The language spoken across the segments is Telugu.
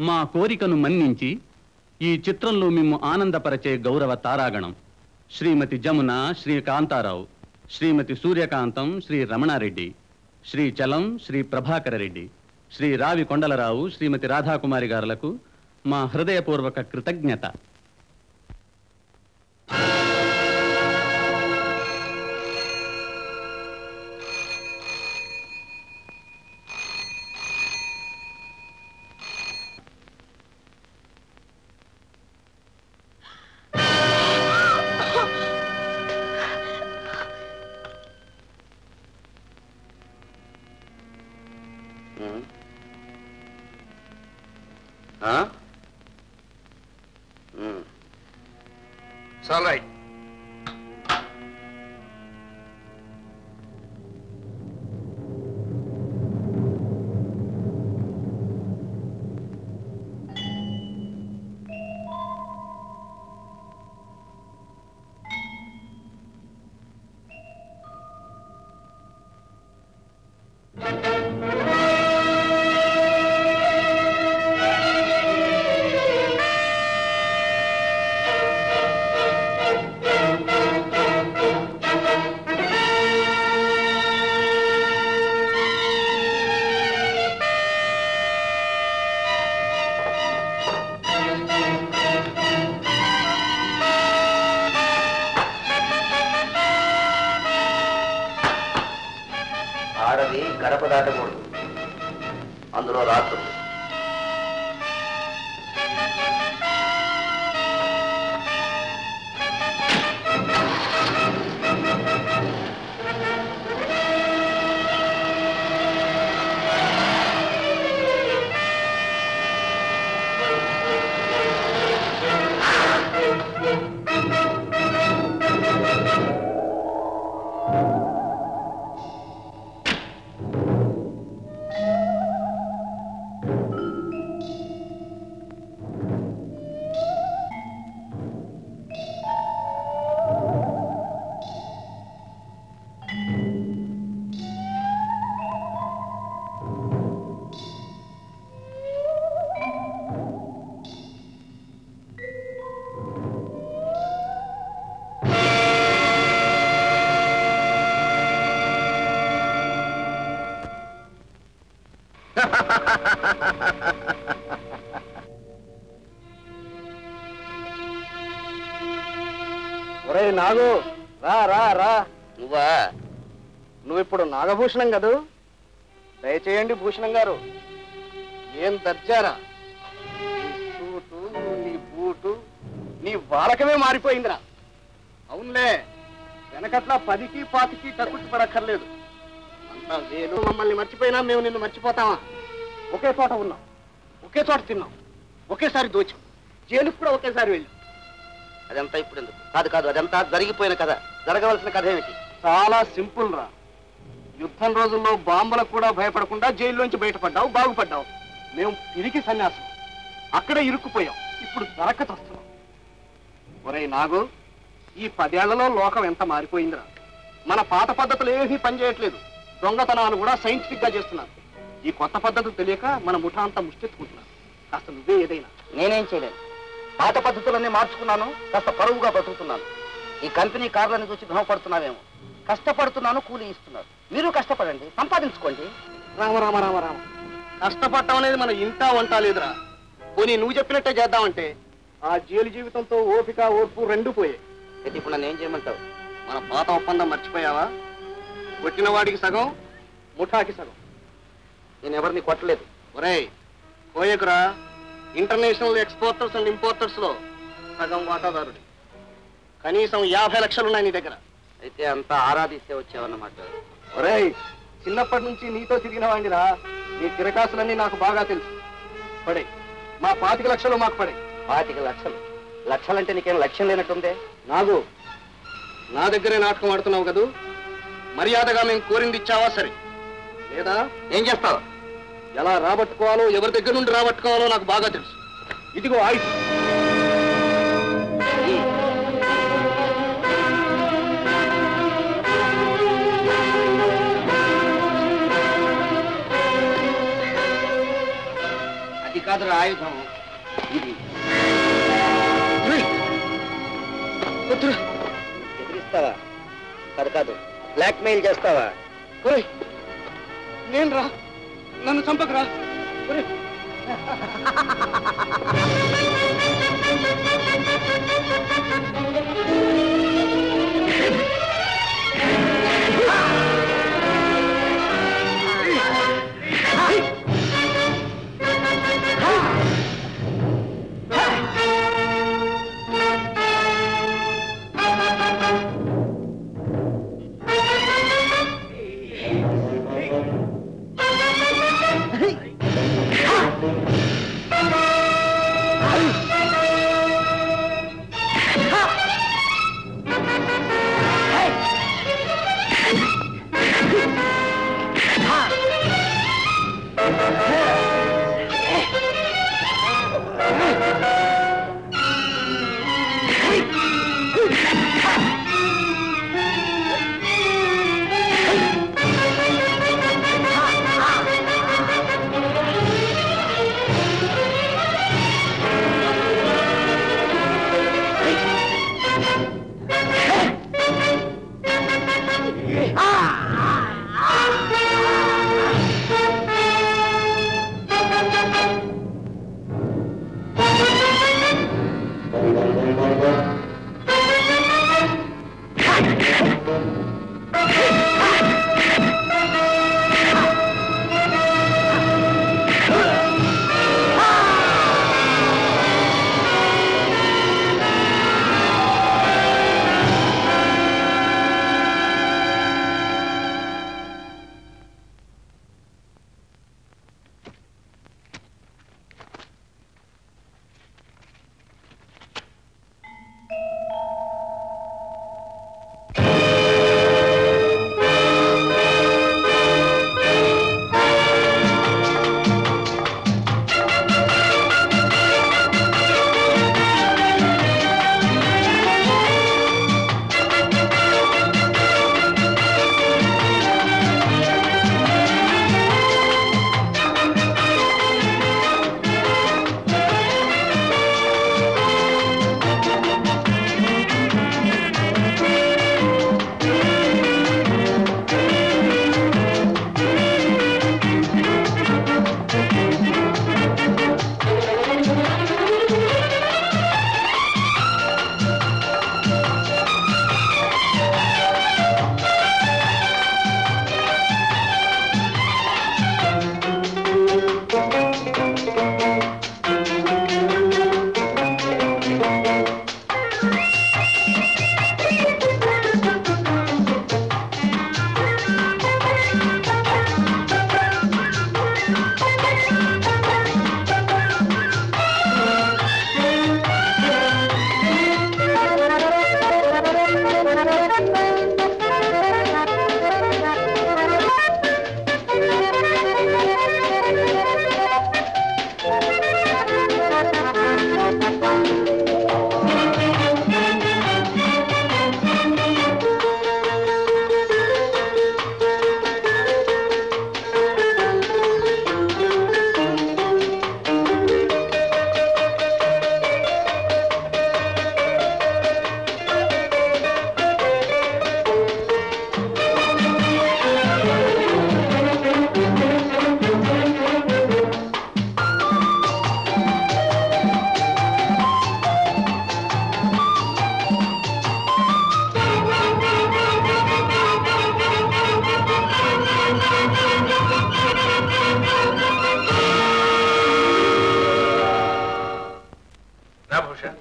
మా కోరికను మన్నించి ఈ చిత్రంలో మేము ఆనందపరచే గౌరవ తారాగణం శ్రీమతి జమున శ్రీ కాంతారావు శ్రీమతి సూర్యకాంతం శ్రీ రమణారెడ్డి శ్రీ చలం శ్రీ ప్రభాకర రెడ్డి శ్రీ రావి కొండలరావు శ్రీమతి రాధాకుమారి గారులకు మా హృదయపూర్వక కృతజ్ఞత It's all right. ఆడది గడప దాటకూడదు అందులో రాత్రులు ఒరే నాగు రా రా రా నువ్వా నువ్వు ఇప్పుడు నాగభూషణం కదూ దయచేయండి భూషణం గారు ఏం దర్జారా నీ సూటు నీ బూటు నీ వాడకమే మారిపోయిందిరా అవునులే వెనకట్లా పదికి పాతికి కక్కుర్తి పడక్కర్లేదు అంతా వేలు మమ్మల్ని మర్చిపోయినా మేము నిన్ను మర్చిపోతామా ఒకే చోట ఉన్నాం ఒకే చోట తిన్నాం ఒకేసారి దోచాం జైలుకు కూడా ఒకేసారి వెళ్ళాం అదంతా ఇప్పుడు ఎందుకు కాదు కాదు అదంతా జరిగిపోయిన కథ జరగవలసిన కథ ఏమిటి చాలా సింపుల్ రా యుద్ధం రోజుల్లో బాంబులకు కూడా భయపడకుండా జైల్లోంచి బయటపడ్డావు బాగుపడ్డావు మేము తిరిగి సన్యాసం అక్కడే ఇరుక్కుపోయాం ఇప్పుడు దరకత వస్తున్నాం ఒరేయ్ నాగు ఈ పదేళ్లలో లోకం ఎంత మారిపోయిందిరా మన పాత పద్ధతులు ఏమీ పనిచేయట్లేదు దొంగతనాలు కూడా సైంటిఫిక్ గా చేస్తున్నారు ఈ కొత్త పద్ధతులు తెలియక మన ముఠా అంతా ముష్టెత్తుకుంటున్నారు కాస్త నువ్వే ఏదైనా నేనేం చేయలేను పాత పద్ధతులన్నీ మార్చుకున్నాను కాస్త పరువుగా బతుకుతున్నాను ఈ కంపెనీ కార్లను చూసి భ్రమపడుతున్నావేమో కష్టపడుతున్నాను కూలీ ఇస్తున్నారు మీరు కష్టపడండి సంపాదించుకోండి రామ రామ రామ రామ కష్టపడటం అనేది మన ఇంటా వంట లేదురా పోనీ నువ్వు చెప్పినట్టే చేద్దామంటే ఆ జైలు జీవితంతో ఓపిక ఓర్పు రెండు పోయాయి అయితే ఇప్పుడు నన్ను ఏం చేయమంటావు మన పాత ఒప్పందం మర్చిపోయావా కొట్టిన వాడికి సగం ముఠాకి సగం నేను ఎవరిని కొట్టలేదు ఒరేయ్ కోయకురా ఇంటర్నేషనల్ ఎక్స్పోర్టర్స్ అండ్ ఇంపోర్టర్స్ లో సగం వాటాదారుడి కనీసం యాభై లక్షలు ఉన్నాయి నీ దగ్గర అయితే అంతా ఆరాధిస్తే వచ్చావన్నమాట ఒరేయ్ చిన్నప్పటి నుంచి నీతో తిరిగిన వాడిరా నీ తిరకాసులన్నీ నాకు బాగా తెలుసు పడే మా పాతిక లక్షలు మాకు పడే పాతిక లక్షలు లక్షలంటే నీకేం లక్ష్యం లేనట్టుందే నాగు నా దగ్గరే నాటకం ఆడుతున్నావు కదూ మర్యాదగా మేము కోరింది ఇచ్చావా సరే లేదా ఏం చేస్తావు ఎలా రాబట్టుకోవాలో ఎవరి దగ్గర నుండి రాబట్టుకోవాలో నాకు బాగా తెలుసు ఇదిగో ఆయుధం అది కాదు ఆయుధం ఇది వద్దురా ఎదిరిస్తావా కాదు కాదు బ్లాక్మెయిల్ చేస్తావా ఒరేయ్ నేను రా నన్ను చంపకరా ఒరేయ్ రా భూషణ్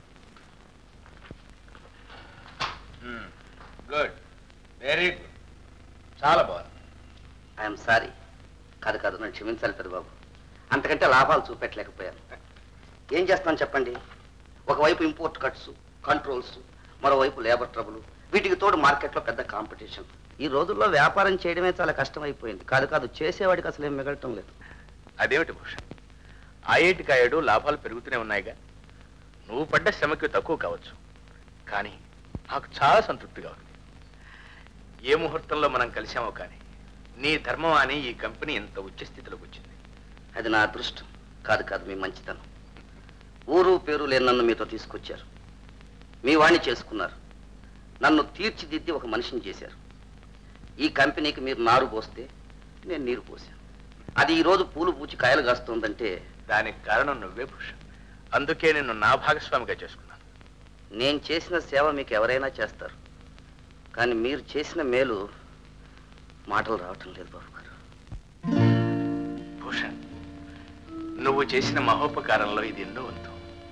గుడ్ వెరీ గుడ్ చాలా బాగుంది ఐఎమ్ సారీ కాదు కాదు నన్ను క్షమించాలి పెద్దబాబు అంతకంటే లాభాలు చూపెట్టలేకపోయాను ఏం చేస్తాను చెప్పండి ఒకవైపు ఇంపోర్ట్ కట్స్ కంట్రోల్స్ మరోవైపు లేబర్ ట్రబుల్ వీటికి తోడు మార్కెట్లో పెద్ద కాంపిటీషన్ ఈ రోజుల్లో వ్యాపారం చేయడమే చాలా కష్టమైపోయింది కాదు కాదు చేసేవాడికి అసలు ఏం మిగలటం లేదు అదేమిటి భూషణ్ ఐఐటి కాయడు లాభాలు పెరుగుతూనే ఉన్నాయిగా నువ్వు పడ్డ శ్రమకి తక్కువ కావచ్చు కానీ నాకు చాలా సంతృప్తిగా ఉంది ఏ ముహూర్తంలో మనం కలిసామో కానీ నీ ధర్మం అని ఈ కంపెనీ ఇంత ఉచ్చ స్థితిలోకి వచ్చింది అది నా అదృష్టం కాదు కాదు మీ మంచితనం ఊరు పేరు లేని నన్ను మీతో తీసుకొచ్చారు మీ వాణ్ణి చేసుకున్నారు నన్ను తీర్చిదిద్ది ఒక మనిషిని చేశారు ఈ కంపెనీకి మీరు నారు పోస్తే నేను నీరు పోసాను అది ఈరోజు పూలు పూచి కాయలు కాస్తుందంటే దానికి కారణం నువ్వే భూషణ్ అందుకే నిన్ను నా భాగస్వామిగా చేసుకున్నాను నేను చేసిన సేవ మీకు ఎవరైనా చేస్తారు కానీ మీరు చేసిన మేలు మాటలు రావటం లేదు బాబు గారు భూషణ్ నువ్వు చేసిన మహోపకారంలో ఇది ఎన్నో వంతు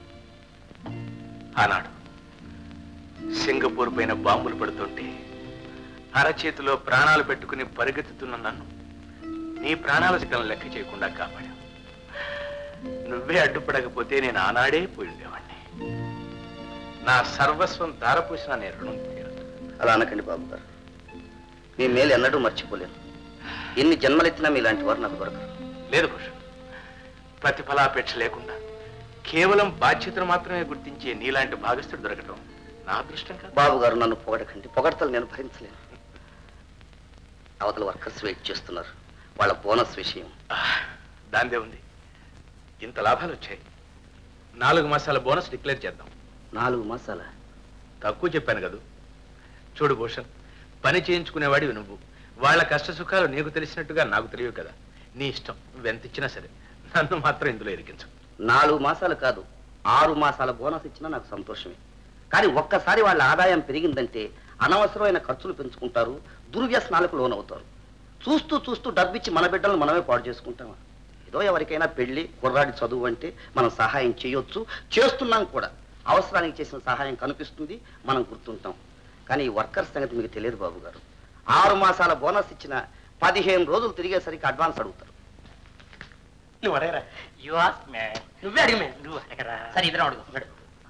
ఆనాడు సింగపూర్ పైన బాంబులు పడుతుంటే అరచేతిలో ప్రాణాలు పెట్టుకుని పరిగెత్తుతున్న నన్ను నీ ప్రాణాల శకం లెక్క చేయకుండా కాపాడావు నువ్వే అడ్డుపడకపోతే నేను ఆనాడే పోయి ఉండేవాడిని నా సర్వస్వం ధారపోసిన నేను రుణం తీరదు అలా అనకండి బాబు గారు మీ మేలు ఎన్నడూ మర్చిపోలేను ఎన్ని జన్మలెత్తినా మీలాంటి వారు నాకు దొరకరు లేదు భూషణ్ ప్రతిఫలాపేక్ష లేకుండా కేవలం బాధ్యతను మాత్రమే గుర్తించే నీలాంటి భాగస్థుడు దొరకటం నా అదృష్టం కాదు బాబు గారు నన్ను పొగడకండి పొగడతలు నేను భరించలేను అవతల వర్కర్స్ వెయిట్ చేస్తున్నారు వాళ్ళ బోనస్ విషయం ఆహ్, దాందే ఉంది ఇంత లాభాలు వచ్చాయి నాలుగు మాసాల బోనస్ డిక్లేర్ చేద్దాం నాలుగు మాసాల తక్కువ చెప్పాను కదూ చూడు భూషణ్ పని చేయించుకునేవాడివి నువ్వు వాళ్ళ కష్ట సుఖాలు నీకు తెలిసినట్టుగా నాకు తెలియవు కదా నీ ఇష్టం నువ్వెంత ఇచ్చినా సరే నన్ను మాత్రం ఇందులో ఇరికించు నాలుగు మాసాలు కాదు ఆరు మాసాల బోనస్ ఇచ్చినా నాకు సంతోషమే కానీ ఒక్కసారి వాళ్ళ ఆదాయం పెరిగిందంటే అనవసరమైన ఖర్చులు పెంచుకుంటారు దుర్వ్యసనాలకు లోనవుతారు చూస్తూ చూస్తూ డబ్బిచ్చి మన బిడ్డలను మనమే పాడు చేసుకుంటామా ఏదో ఎవరికైనా పెళ్లి కుర్రాడి చదువు అంటే మనం సహాయం చేయొచ్చు చేస్తున్నాం కూడా అవసరానికి చేసిన సహాయం కనిపిస్తుంది మనం గుర్తుంటాం కానీ ఈ వర్కర్స్ సంగతి మీకు తెలియదు బాబు గారు ఆరు మాసాల బోనస్ ఇచ్చిన పదిహేను రోజులు తిరిగేసరికి అడ్వాన్స్ అడుగుతారు నువ్వు అడగరా యు ఆస్క్ మే నువ్వే అడిగి మే నువ్వు అడగరా సరే ఇద్దరం అడుగు అడుగు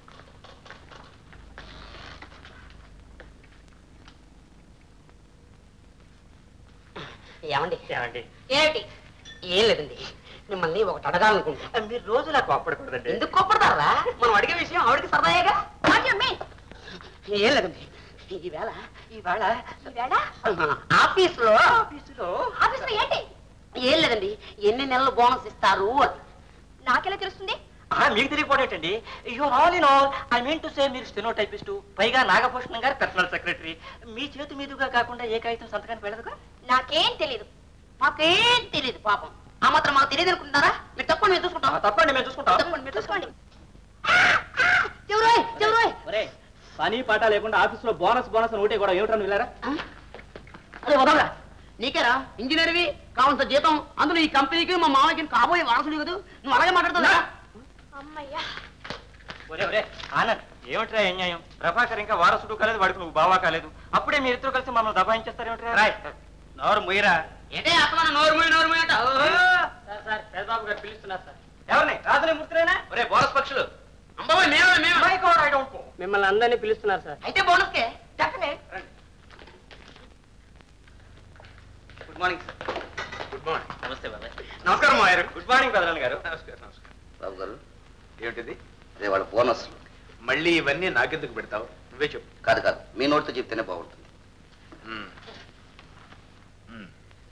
ఏమండి ఏమండి ఏమిటి ఏం లేదండి మిమ్మల్ని ఒకటి అడగాలనుకుంటా మీరు రోజు నాకు అప్పడకూడదండి ఎందుకు కోపడతారా మనం అడిగే విషయం ఆవిడకి సరదాయేగా ఏం లేదండి ఈవేళ ఈవేళ ఈవేళ ఆఫీసులో ఆఫీసులో ఆఫీసులో ఏంటి ఏం లేదండి ఎన్ని నెలలు బోనస్ ఇస్తారు అని నాకెలా తెలుస్తుంది ఆ, మీకు తెలియకపోవటండి you're all in all I mean to say మీరు స్టెనో టైపిస్టు పైగా నాగభూషణం గారు పర్సనల్ సెక్రటరీ మీ చేతి మీదుగా కాకుండా ఏ కాగితం సంతకానికి వెళ్ళదుగా నాకేం తెలీదు మాకేం తెలియదు పాపం ఆ మాత్రం మాకు తెలియదు అనుకుంటారా మీరు తప్పని మేము చూసుకుంటాం తప్పండి మేము చూసుకుంటాం తప్పండి మీరు చూసుకోండి చెవురోయ్ చెవురోయ్ ఒరే పని పాట లేకుండా ఆఫీసులో బోనస్ బోనస్ ఒకటే కూడా ఏమిటని వెళ్ళారా అదే వదలరా నీకేరా ఇంజనీర్వి కావాల్సిన జీతం అందులో ఈ కంపెనీకి మా మామయ్యకి కాబోయే వారసుడు కదా నువ్వు అలాగే మాట్లాడుతుందా అమ్మయ్యా ఒరే ఒరే ఆనంద్ ఏమిట్రా ఏ న్యాయం ప్రభాకర్ ఇంకా వారసుడు కాలేదు వాడికి నువ్వు బావా కాలేదు అప్పుడే మీరిద్దరు కలిసి మమ్మల్ని దబాయించేస్తారు ఏమిట్రా నోరు ముయ్యరా ఏంటే అసలు నోరు మూయి నోరు మూయి అంట సార్ సార్ పెద్దబాబు గారు పిలుస్తున్నారు సార్ ఎవరిని రాజుని మూర్తులేనా ఒరే బోనస్ పక్షులు అంబాబోయ్ మేమే మేమే my god I don't know మిమ్మల్ని అందరినీ పిలుస్తున్నారు సార్ అయితే బోనస్కే చెప్పండి good morning sir good morning నమస్తే బాబాయ్ నమస్కారం మాయర్ గుడ్ మార్నింగ్ పెదరాన్ గారు నమస్కారం నమస్కారం బాబు గారు ఏమిటిది అదే వాళ్ళ బోనస్ మళ్ళీ ఇవన్నీ నాకెందుకు పెడతావు నువ్వే చెప్పు కాదు కాదు మీ నోటితో చెప్తేనే బాగుంటుంది మ్మ్. మ్మ్.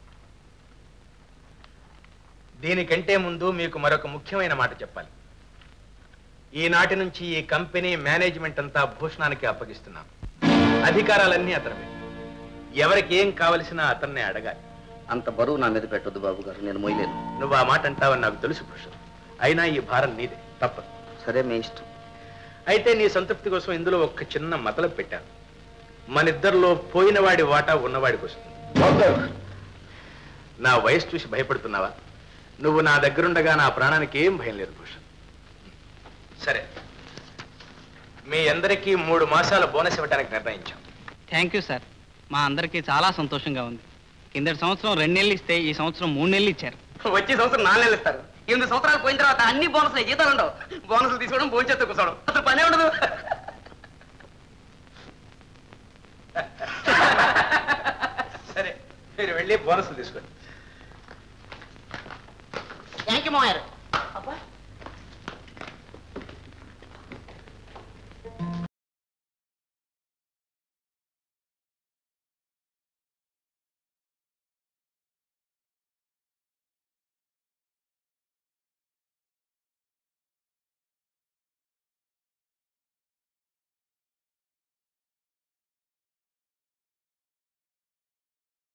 దీనికంటే ముందు మీకు మరొక ముఖ్యమైన మాట చెప్పాలి ఈనాటి నుంచి ఈ కంపెనీ మేనేజ్మెంట్ అంతా భూషణానికి అప్పగిస్తున్నాం అధికారాలన్నీ అతనివే ఎవరికి ఏం కావలసినా అతన్నే అడగాలి అంత బరువు నా మీద పెట్టొద్దు బాబు గారు నేను మొయ్యలేను నువ్వు ఆ మాట అంటావని నాకు తెలుసు భూషణ్ అయినా ఈ భారం నీదే తప్పదు సరే మీ ఇష్టం అయితే నీ సంతృప్తి కోసం ఇందులో ఒక చిన్న మతలబు పెట్టాను మనిద్దరిలో పోయినవాడి వాటా ఉన్నవాడికి వస్తుంది నా వయసు చూసి భయపడుతున్నావా నువ్వు నా దగ్గరుండగా నా ప్రాణానికి ఏం భయం లేదు భూషణ్ సరే మీ అందరికీ మూడు మాసాల బోనస్ ఇవ్వడానికి నిర్ణయించాం థ్యాంక్ యూ సార్ మా అందరికీ చాలా సంతోషంగా ఉంది కిందటి సంవత్సరం రెండు నెలలు ఇస్తే ఈ సంవత్సరం మూడు నెలలు ఇచ్చారు వచ్చే సంవత్సరం నాలుగు నెలలు ఇస్తారు ఎనిమిది సంవత్సరాలు పోయిన తర్వాత అన్ని బోనస్లు జీతాలు ఉండవు బోనస్లు తీసుకోవడం భోంచేత్తు కూర్చోవడం అసలు పనే ఉండదు సరే మీరు వెళ్ళి బోనస్లు తీసుకోండి థ్యాంక్ యూ మాయర్